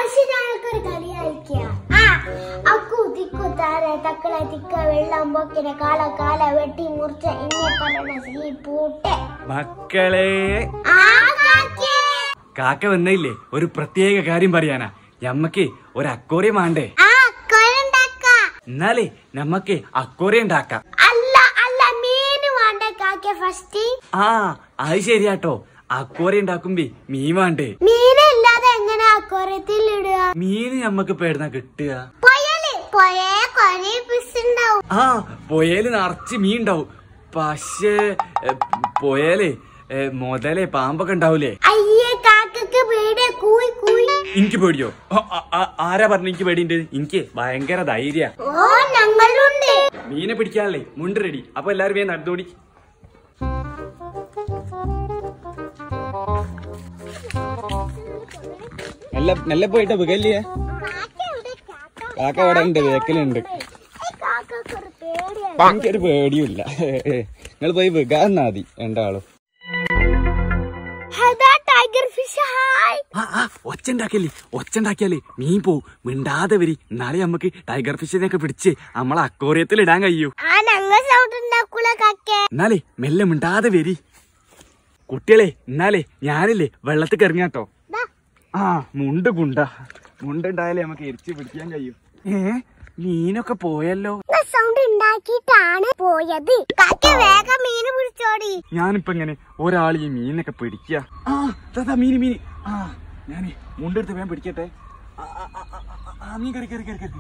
പക്ഷെ ഞങ്ങൾക്കൊരു കളി കളിക്കാം അക്കു തിക്കു താര തക്കള തിക്ക വെള്ളം പൊക്കിന കാല കാല വെട്ടി മുറിച്ച ഇന്നെ പറയണ സീ പൂട്ടെ മക്കളെ ആ കാക്കേ കാക്ക വന്നില്ലേ ഒരു പ്രത്യേക കാര്യം പറയാനാ ഞമ്മക്ക് ഒരു അക്കോറിയം വേണ്ടേ ആ കൊരണ്ടാക്ക എന്നാലേ നമ്മക്ക് അക്കോറിയം ഉണ്ടാക്കാം അല്ല അല്ല മീന് വേണ്ട കാക്ക ഫസ്റ്റ് ആ അത് ശരിയാട്ടോ അക്കോറിയം ഉണ്ടാക്കുമ്പേ മീൻ വേണ്ടേ മീനില്ലാതെ എങ്ങനെ അക്കോറത്തിൽ ഇടുക മീന് നമ്മക്ക് പേടുന്ന കിട്ടുക പൊയല് പൊയേ കൊറേ പിസ് ഉണ്ടാവും ആ പുയല് നിറച്ച് മീൻ ഉണ്ടാവും പക്ഷേ എ, പുയല് എ, മുതലേ പാമ്പൊക്കെ ഉണ്ടാവൂലേ അയ്യേ കാക്കക്ക് പേടെ കൂയി കൂയി എനിക്ക് പേടിയോ ആ, ആ, ആ, ആരാ പറഞ്ഞ എനിക്ക് പേടിയുണ്ട് എനിക്ക് ഭയങ്കര ധൈര്യ ഓ ഞങ്ങളുണ്ട് മീനെ പിടിക്കാനല്ലേ മുണ്ട് റെഡി അപ്പൊ എല്ലാരും വേഗം നടന്നോടി മെല്ലെ മെല്ലെ പോയിട്ട് വികല്ലേ കാക്ക അവിടെ ഉണ്ട് വേക്കലുണ്ട് കാക്കൊരു പേടിയാണ് എനിക്കൊരു പേടിയുമില്ല നിങ്ങൾ പോയി വികാന്നാ മതി രണ്ടാളും അതാ ടൈഗർ ഫിഷ് ഹായ് ആ ആ ഒച്ച ഉണ്ടാക്കിയല്ലേ ഒച്ച ഉണ്ടാക്കിയാലേ മീൻ പോവും മിണ്ടാതെ വരി നാളെ നമുക്ക് ടൈഗർ ഫിഷിനെയൊക്കെ പിടിച്ച് നമ്മളെ അക്കോറിയത്തിൽ ഇടാൻ കഴിയൂ ആ ഞങ്ങൾ സൗണ്ട് ഉണ്ടാക്കൂല കാക്കേ എന്നാലേ മെല്ലെ മിണ്ടാതെ വരി കുട്ടികളെ എന്നാലേ ഞാനില്ലേ വെള്ളത്തിൽ ഇറങ്ങാട്ടോ ദാ. ആ മുണ്ട് കുണ്ട മുണ്ടുണ്ടായാലേ നമുക്ക് എരിച്ച് പിടിക്കാൻ കഴിയും ഏ മീനൊക്കെ പോയല്ലോ സൗണ്ട് ഉണ്ടാക്കിയിട്ടാണ് പോയത് കാക്ക വേഗം മീന് പിടിച്ചോടി ഞാനിപ്പോ എങ്ങനെ ഒരാൾ ഈ മീനൊക്കെ പിടിക്കുക ആ താത്താ മീന് മീന് ആ ഞാനേ മുണ്ടെടുത്ത് വേഗം പിടിക്കട്ടെ ആ, ആ, ആ, ആ, ആ, ആ, മീൻ കറി കറി കറി കറി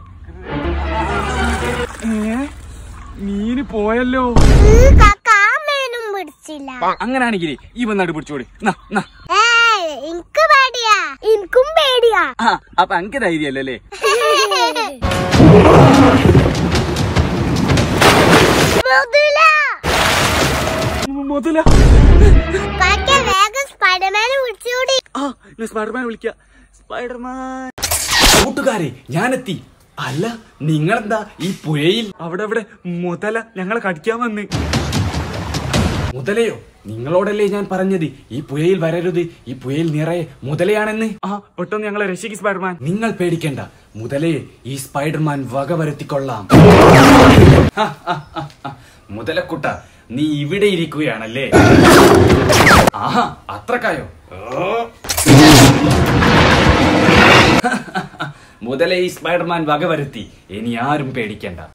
ഏ മീന് പോയല്ലോ ഈ കാക്ക ആ മീനും പിടിച്ചില്ല അങ്ങനാണെങ്കിലേ ഈ വന്നാട് പിടിച്ചോടി നാ നാ ഏയ് എനിക്ക് പേടിയാ എനിക്കും പേടിയാ ആ അപ്പൊ അങ്ക് ധൈര്യല്ലേ മുതല മുതല കാക്ക വേഗം സ്പൈഡർമാനെ പിടിച്ചോടി ആ ഞാൻ സ്പൈഡർമാൻ വിളിക്ക സ്പൈഡർമാൻ കൂട്ടുകാരെ ഞാനെത്തി അല്ല നിങ്ങളെന്താ ഈ പുഴയിൽ അവിടെ അവിടെ മുതല ഞങ്ങളെ കടിക്കാൻ വന്ന് മുതലയോ നിങ്ങളോടല്ലേ ഞാൻ പറഞ്ഞത് ഈ പുഴയിൽ വരരുത് ഈ പുഴയിൽ നിറയെ മുതലയാണെന്ന് ആ പെട്ടെന്ന് ഞങ്ങളെ രക്ഷിക്ക് സ്പൈഡർമാൻ നിങ്ങൾ പേടിക്കണ്ട മുതലയെ ഈ സ്പൈഡർമാൻ വക വരുത്തിക്കൊള്ളാം ഹ, ഹ, ഹ, ഹ. മുതലക്കുട്ട നീ ഇവിടെ ഇരിക്കുകയാണല്ലേ ആഹാ അത്രക്കായോ ഓ. മുതലേ ഈ സ്പൈഡർമാൻ വക വരുത്തി ഇനി ആരും പേടിക്കണ്ട